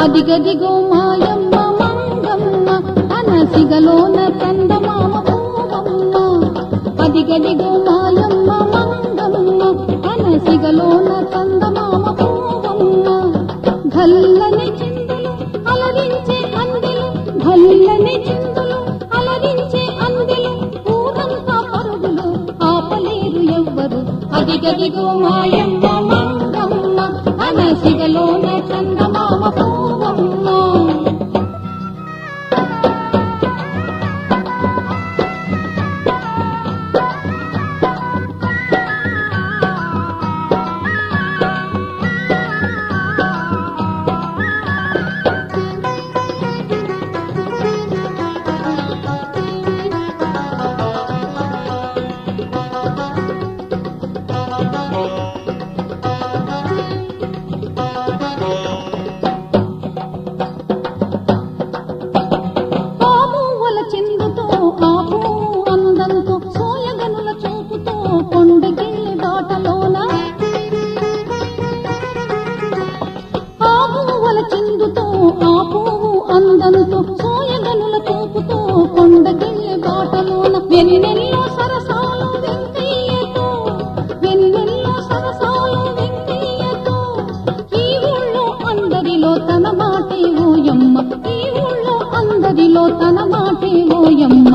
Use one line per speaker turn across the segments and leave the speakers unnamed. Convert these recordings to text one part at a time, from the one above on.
అదిగదిగో మాయమ్మ మంగమ్మ అనసిగలోన చందమామ పూవమ్మ అదిగదిగో మాయమ్మ మంగమ్మ అనసిగలోన చందమామ పూవమ్మ గల్లని చిందులు అలరించే అందెలు గల్లని చిందులు అలరించే అందెలు ఊరంతా పరుగులు ఆపలేరు ఎవ్వరు అదిగదిగో మాయమ్మ మంగమ్మ అనసిగలోన చందమామ పూవమ్మ ఆ మూవల చిందుతో ఆ పువ్వు అందంతో సోయగనుల చూపుతో కొండగిల్లి బాటలోన ఆ మూవల చిందుతో ఆ పువ్వు అందంతో సోయగనుల చూపుతో కొండగిల్లి బాటలోన వెన్నెల్లో సరసాలు వెంకయ్యతో వెన్నెల్లో సరసాలు వెంకయ్యతో ఈ ఊళ్ళో అందరిలో తన మాటే ఓయమ్మ ఈ ఊళ్ళో అందరిలో తన మాటే ఓయమ్మ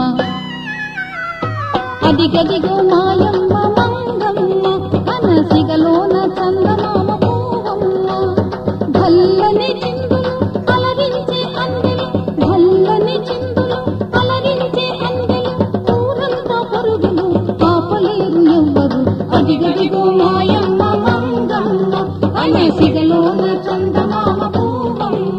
అదిగదిగో మాయమ్మ మంగమ్మ అనసిగలోన చందమామ పూవమ్మ భల్లని చిందులు అలరించే అందెలు భల్లని చిందులు అలరించే అందెలు ఊరంతా పరుగులు ఆపలేరు ఎవ్వరు అదిగదిగో మాయమ్మ మంగమ్మ అనసిగలోన చందమామ పూవమ్మ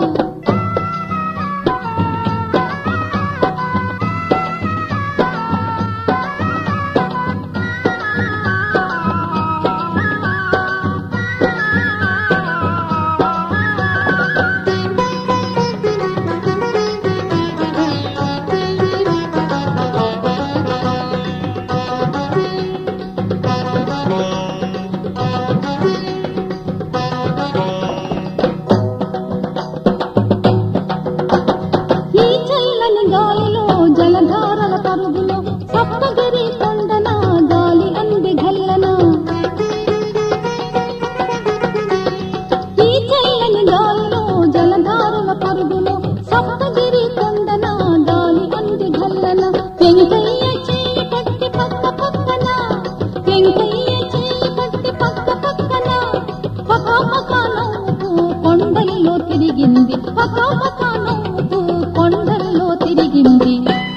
ఈ చల్లని గాలిలో జలధారల పరుగులో సప్తగిరి కొండన గాలి అంది గల్లన ఈ చల్లని గాలిలో జలధారల పరుగులో సప్తగిరి కొండన గాలి అంది గల్లన వెంకయ్య చేయి పట్టి పక్క పక్కన వెంకయ్య చేయి పట్టి పక్క పక్కన పకా పకా నవ్వుతూ కొండల్లో తిరిగింది పకా పకా నవ్వుతూ కొండల్లో తిరిగింది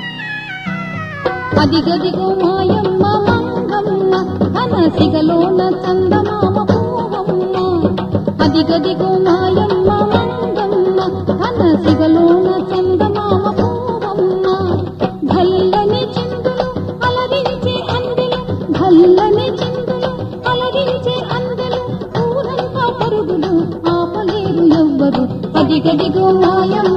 అదిగదిగో మాయమ్మ మంగమ్మ అనసిగలోన చందమామ పూవమ్మ అదిగదిగో మాయమ్మ మంగమ్మ అనసిగలోన చందమామ పూవమ్మ భల్లని చిందులు అలరించే అందెలు భల్లని చిందులు అలరించే అందెలు ఊరంతా పరుగులు ఆపలేరు ఎవ్వరు అదిగదిగో మాయమ్మ